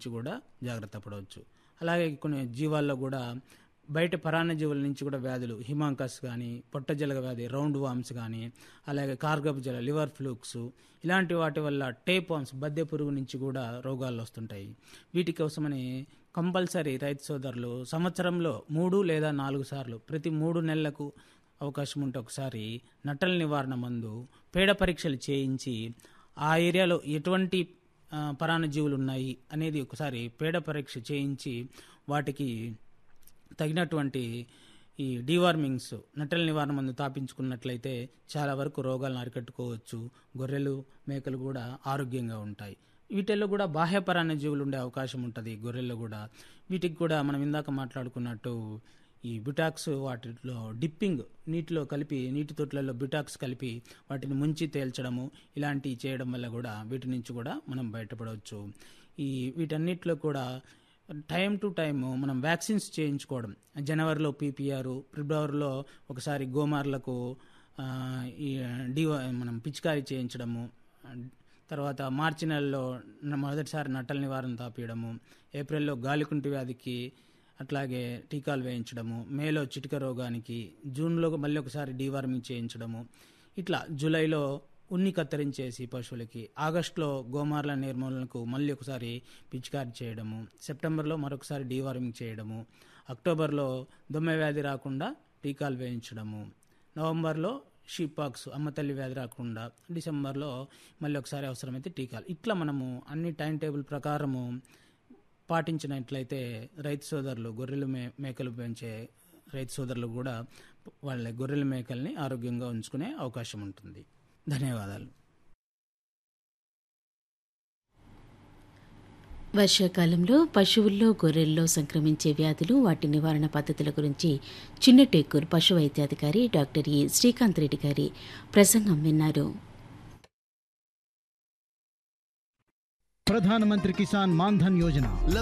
నుంచి కూడా జాగ్రత్త పడవచ్చు అలాగే కొన్ని జీవాల్లో కూడా బయట పరాన్నజీవుల నుంచి కూడా వ్యాధులు హిమాంకస్ కానీ పొట్టజలగ వ్యాధి రౌండ్ వామ్స్ కానీ అలాగే కార్గబ్ జల లివర్ ఫ్లూక్స్ ఇలాంటి వాటి వల్ల టేప్ వామ్స్ బద్దె పురుగు నుంచి కూడా రోగాలు వస్తుంటాయి వీటి కోసమని కంపల్సరీ రైతు సోదరులు సంవత్సరంలో మూడు లేదా నాలుగు సార్లు ప్రతి మూడు నెలలకు అవకాశం ఉంటే ఒకసారి నట్టల నివారణ మందు పేడ పరీక్షలు చేయించి ఆ ఏరియాలో ఎటువంటి ఆ, పరాన్నజీవులు ఉన్నాయి అనేది ఒకసారి పేడ పరీక్ష చేయించి వాటికి తగినటువంటి ఈ డీవార్మింగ్స్ నట్టల నివారణ మందు తాపించుకున్నట్లయితే చాలా వరకు రోగాలను అరికట్టుకోవచ్చు గొర్రెలు మేకలు కూడా ఆరోగ్యంగా ఉంటాయి వీటిల్లో కూడా బాహ్య పరాన్నజీవులు ఉండే అవకాశం ఉంటుంది గొర్రెల్లో కూడా వీటికి కూడా మనం ఇందాక మాట్లాడుకున్నట్టు ఈ బిటాక్స్ వాటిలో డిప్పింగ్ నీటిలో కలిపి నీటి తొట్లలో బిటాక్స్ కలిపి వాటిని ముంచి తేల్చడము ఇలాంటివి చేయడం వల్ల కూడా వీటి నుంచి కూడా మనం బయటపడవచ్చు ఈ వీటన్నిటిలో కూడా టైం టు టైం మనం వ్యాక్సిన్స్ చేయించుకోవడం జనవరిలో పీపీఆర్ ఫిబ్రవరిలో ఒకసారి గోమార్లకు ఆ, ఈ డి మనం పిచికారీ చేయించడము తర్వాత మార్చి నెలలో న- మొదటిసారి నట్టల నివారణ తాపియడము ఏప్రిల్లో గాలికుంటి వ్యాధికి అట్లాగే టీకాలు వేయించడము మేలో చిటిక రోగానికి జూన్లో మళ్ళీ ఒకసారి డీవార్మింగ్ చేయించడము ఇట్లా జూలైలో ఉన్ని కత్తిరించేసి పశువులకి ఆగస్టులో గోమార్ల నిర్మూలనకు మళ్ళీ ఒకసారి పిచికారి చేయడము సెప్టెంబర్లో మరొకసారి డీవార్మింగ్ చేయడము అక్టోబర్లో దొమ్మె వ్యాధి రాకుండా టీకాలు వేయించడము నవంబర్లో షీపాక్స్ అమ్మతల్లి వ్యాధి రాకుండా డిసెంబర్లో మళ్ళీ ఒకసారి అవసరమైతే టీకాలు ఇట్లా మనము అన్ని టైం టేబుల్ ప్రకారము పాటించినట్లయితే రైతు సోదరులు గొర్రెలు మే మేకలు పెంచే రైతు సోదరులు కూడా వాళ్ళ గొర్రెల మేకల్ని ఆరోగ్యంగా ఉంచుకునే అవకాశం ఉంటుంది ధన్యవాదాలు వర్షాకాలంలో పశువుల్లో గొర్రెల్లో సంక్రమించే వ్యాధులు వాటి నివారణ పద్ధతుల గురించి చిన్న టేకూర్ పశు వైద్యాధికారి డాక్టర్ ఈ శ్రీకాంత్ రెడ్డి గారి ప్రసంగం విన్నారు ప్రధానమంత్రి కిసాన్ మాన్ధన్ యోజన